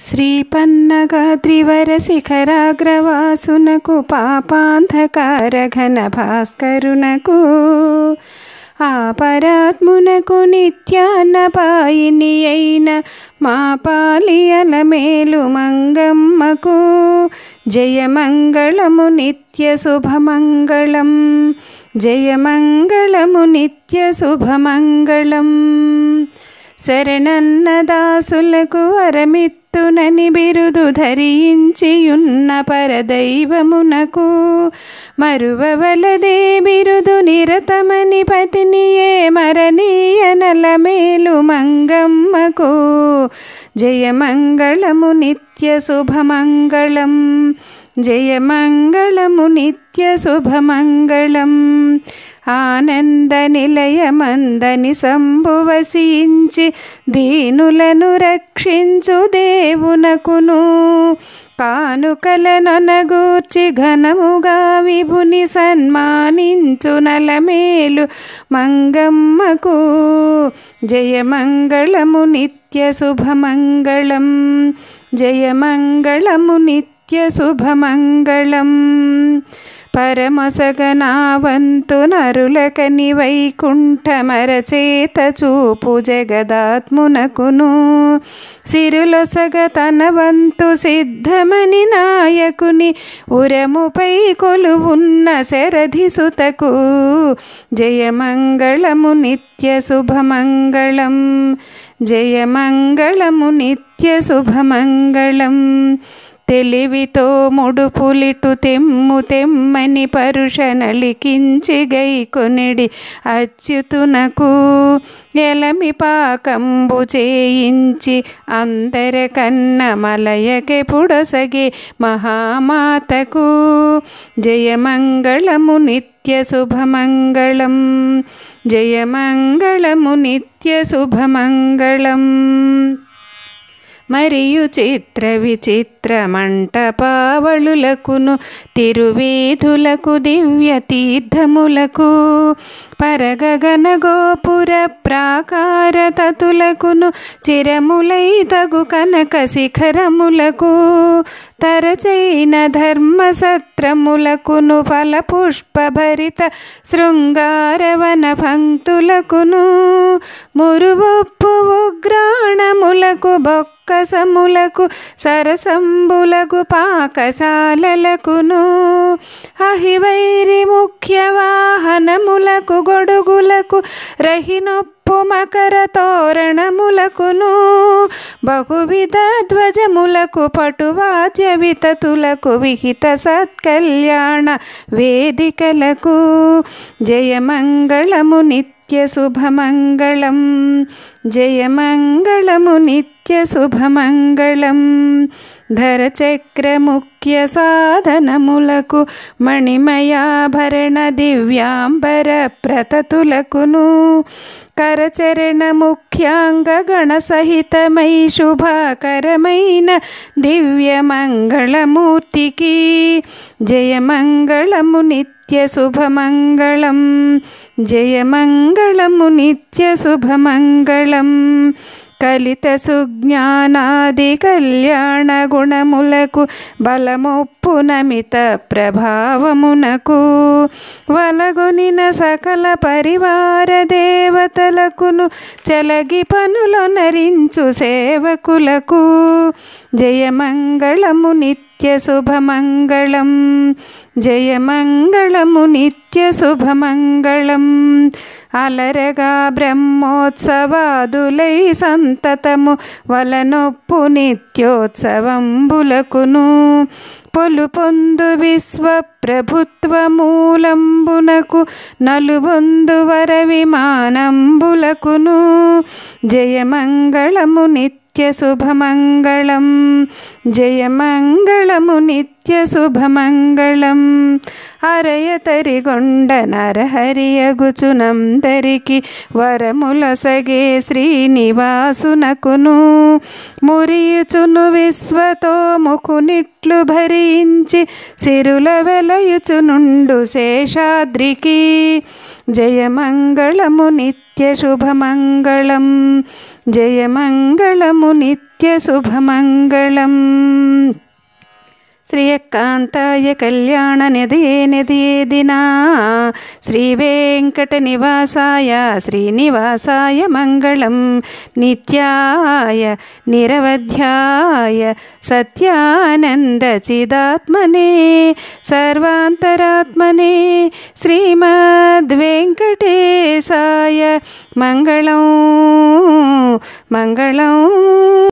శ్రీపన్నగాద్రివరశిఖరాగ్రవాసునకు పాపాంధకార ఘన భాస్కరునకు ఆపరాత్మునకు నిత్యాన్నపాయిని అయిన మా పాలియల మేలు మంగమ్మకు జయమంగళము నిత్య శుభమంగళం జయమంగళము నిత్య శుభమంగళం శరణన్నదాసులకు వరమిత్తునని బిరుదు ధరించియున్న పరదైవమునకు మరువవలదే బిరుదు నిరతమని పతినియే మరణీయ నలమేలు మంగమ్మకు జయమంగళము నిత్య శుభమంగళం జయమంగళము నిత్య శుభమంగళం ఆనంద నిలయమందని సంభువసించి దీనులను రక్షించు దేవునకును కానుకలనొనగూర్చి ఘనముగా విభుని సన్మానించు నలమేలు మంగమ్మకు జయమంగళము నిత్య శుభమంగళం జయమంగళము నిత్య శుభమంగళం పరమసగనావంతు నరులకని వైకుంఠమరచేత చూపు జగదాత్మునకును సిరులొసగ తన వంతు సిద్ధమని నాయకుని ఉరముపై కొలువున్న శరధిసుతకు జయమంగళము నిత్య శుభమంగళం జయమంగళము నిత్య శుభమంగళం తెలివితో ముడుపులిటు తెమ్ము తెమ్మని పరుష నలికించి గైకొనిడి అచ్యుతునకు ఎలమి పాకంబు చేయించి అందరకన్న మలయకె పుడసగే మహామాతకు జయమంగళము నిత్య శుభమంగళం జయమంగళము నిత్య శుభమంగళం మరియు చిత్ర విచిత్ర మంటపావళులకును తిరువీధులకు దివ్య తీర్థములకు పరగగన గోపుర ప్రాకార తతులకును చిరములై తగు కనక శిఖరములకు తరచైన ధర్మసత్రములకును ఫల పుష్పభరిత శృంగారవన పంక్తులకును మురువొప్పు ఉగ్రాణములకు బొక్కసములకు సరసంబులకు పాకశాలలకును అహివైరి ముఖ్య వాహనములకు గొడుగులకు రహినొప్పు మకర తోరణములకును బహువిధ ధ్వజములకు పటువాద్య వితతులకు విహిత సత్కళ్యాణ వేదికలకు జయమంగళము నిత్య శుభమంగళం జయమంగళము నిత్య శుభమంగళం ధరచక్ర ముఖ్య సాధనములకు మణిమయాభరణ దివ్యాంబర ప్రతతులకును కరచరణ ముఖ్యాంగ గణ సహితమై శుభకరమైన దివ్య మంగళమూర్తికి జయమంగళము నిత్య శుభమంగళం జయమంగళము నిత్య శుభమంగళం కలిత సుజ్ఞానాది కళ్యాణ గుణములకు బలమొప్పు నమిత ప్రభావమునకు వలగొనిన సకల పరివార దేవతలకును చెలగి పనులొనరించు సేవకులకు జయమంగళము నిత్య శుభమంగళం జయమంగళము నిత్య శుభమంగళం అలరగా బ్రహ్మోత్సవాదులై సంతతము వలనొప్పు నిత్యోత్సవంబులకును పొలు పొందు విశ్వ ప్రభుత్వ మూలంబునకు నలుబొందు వర విమానంబులకును జయమంగళము నిత్య శుభమంగళం జయమంగళము నిత్య శుభమంగళం అరయతరిగొండ నరహరియగుచునందరికి వరములసగే శ్రీనివాసునకును మురియుచును విశ్వతో ముకునిట్లు భరించి సిరుల వెలయుచునుండు శేషాద్రికి జయమంగళము నిత్య శుభమంగళం జయమంగళము నిత్య నిత్యశుభమంగళం శ్రీయకాంతాయ కళ్యాణ నిధయే నిధయే దినా శ్రీవేంకట నివాసాయ శ్రీనివాసాయ మంగళం నిత్యాయ నిరవధ్యాయ సత్యానందచిదాత్మనే సర్వాంతరాత్మనే శ్రీమద్వెంకటేశాయ మంగళం మంగళం